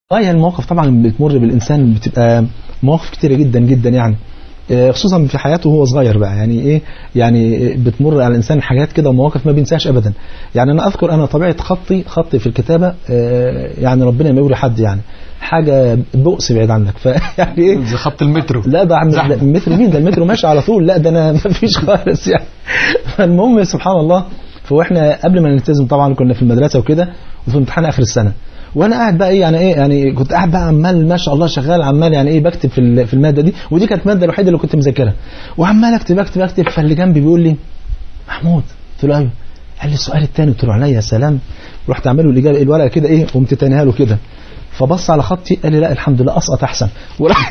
اه يعني المواقف طبعا بتمر بالإنسان بتبقى مواقف كتيرة جدا جدا يعني آه، خصوصا في حياته وهو صغير بقى يعني ايه يعني بتمر على الانسان حاجات كده ومواقف ما بينساش ابدا يعني انا اذكر انا طبيعه خطي خطي في الكتابه آه، يعني ربنا ما يوري حد يعني حاجه بؤس بعيد عنك فيعني ايه زي خط المترو لا ده عم زحمة. لا، المترو مين ده المترو ماشي على طول لا ده انا ما فيش خالص يعني فالمهم سبحان الله فهو احنا قبل ما نلتزم طبعا كنا في المدرسه وكده وفي امتحان اخر السنه وانا قاعد بقى ايه يعني ايه يعني كنت قاعد بقى عمال ما شاء الله شغال عمال يعني ايه بكتب في ال- في الماده دي ودي كانت الماده الوحيده اللي كنت مذاكرها وعمال اكتب اكتب اكتب فاللي جنبي بيقول لي محمود قلت له ايوه قال لي السؤال الثاني قلت له عليا يا سلام رحت اعمل له الاجابه الورقه كده ايه قمت تانيها له كده فبص على خطي قال لي لا الحمد لله اسقط احسن وراح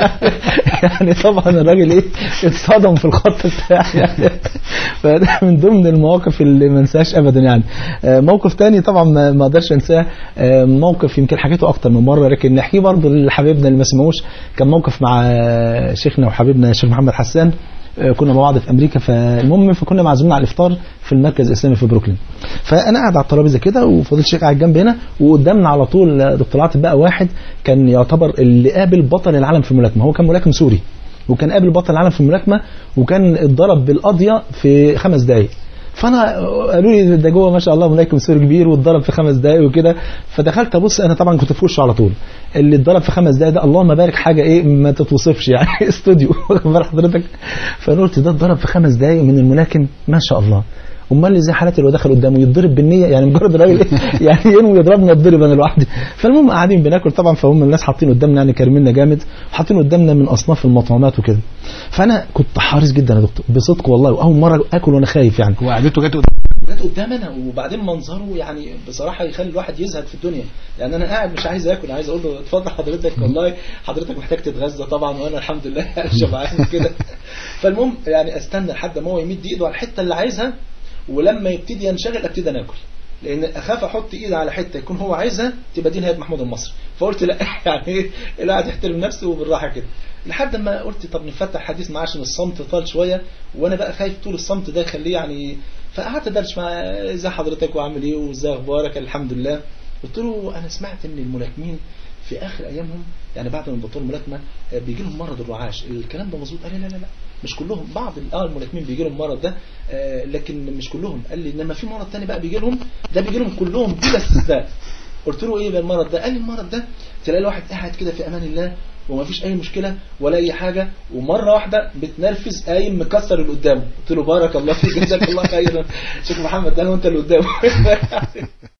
يعني طبعا الراجل ايه اتصدم في الخط بتاعي يعني فده من ضمن المواقف اللي ما انساهاش ابدا يعني آه، موقف تاني طبعا ما ما اقدرش انساه آه، موقف يمكن حكيته اكتر من مره لكن نحكيه برضه لحبايبنا اللي ما سمعوش كان موقف مع آه، شيخنا وحبيبنا الشيخ محمد حسان آه، كنا مع بعض في امريكا فالمهم فكنا معزومين على الافطار في المركز الاسلامي في بروكلين فانا قاعد على الترابيزه كده وفضل الشيخ قاعد جنبي هنا وقدامنا على طول آه، دكتور عاطف بقى واحد كان يعتبر اللي قابل بطل العالم في الملاكمه هو كان ملاكم سوري وكان قابل بطل العالم في الملاكمه وكان اتضرب بالقضيه في خمس دقائق فانا قالوا لي ده جوه ما شاء الله ملاكم سوري كبير واتضرب في خمس دقائق وكده فدخلت ابص انا طبعا كنت في وشه على طول اللي اتضرب في خمس دقائق ده اللهم بارك حاجه ايه ما تتوصفش يعني استوديو واخد بال حضرتك فانا قلت ده اتضرب في خمس دقائق من الملاكم ما شاء الله امال اللي زي حالاتي اللي هو دخل قدامه يتضرب بالنيه يعني مجرد الراجل إيه؟ يعني ينوي يضربنا اتضرب انا لوحدي فالمهم قاعدين بناكل طبعا فهم الناس حاطين قدامنا يعني كارميننا جامد وحاطين قدامنا من اصناف المطعومات وكده فانا كنت حريص جدا يا دكتور بصدق والله واول مره اكل وانا خايف يعني وقعدته جت جت قدامنا وبعدين منظره يعني بصراحه يخلي الواحد يزهد في الدنيا يعني انا قاعد مش عايز اكل عايز اقول له اتفضل حضرتك والله حضرتك محتاج تتغذى طبعا وانا الحمد لله شبعان كده فالمهم يعني استنى لحد ما هو يمد ايده على الحته اللي عايزها ولما يبتدي ينشغل ابتدي انا اكل لان اخاف احط ايدي على حته يكون هو عايزها تبقى دي نهايه محمود المصري فقلت لا يعني ايه الواحد يحترم نفسه وبالراحه كده لحد ما قلت طب نفتح حديث معاه عشان الصمت طال شويه وانا بقى خايف طول الصمت ده يخليه يعني فقعدت ادردش معاه ازي حضرتك وعامل ايه وازاي اخبارك الحمد لله قلت له انا سمعت ان الملاكمين في اخر ايامهم يعني بعد ما بطلوا الملاكمه آه، بيجي لهم مرض الرعاش الكلام ده مظبوط قال لي لا لا لا مش كلهم بعض ال- اه الملاكمين بيجي لهم المرض ده آه، لكن مش كلهم قال لي انما في مرض تاني بقى بيجي لهم ده بيجي لهم كلهم بلا استثناء قلت له ايه بقى المرض ده قال لي المرض ده تلاقي الواحد قاعد كده في امان الله وما فيش اي مشكله ولا اي حاجه ومره واحده بتنرفز قايم مكسر اللي قدامه قلت له بارك الله فيك جزاك الله خيرا شيخ محمد ده انا وانت اللي قدامه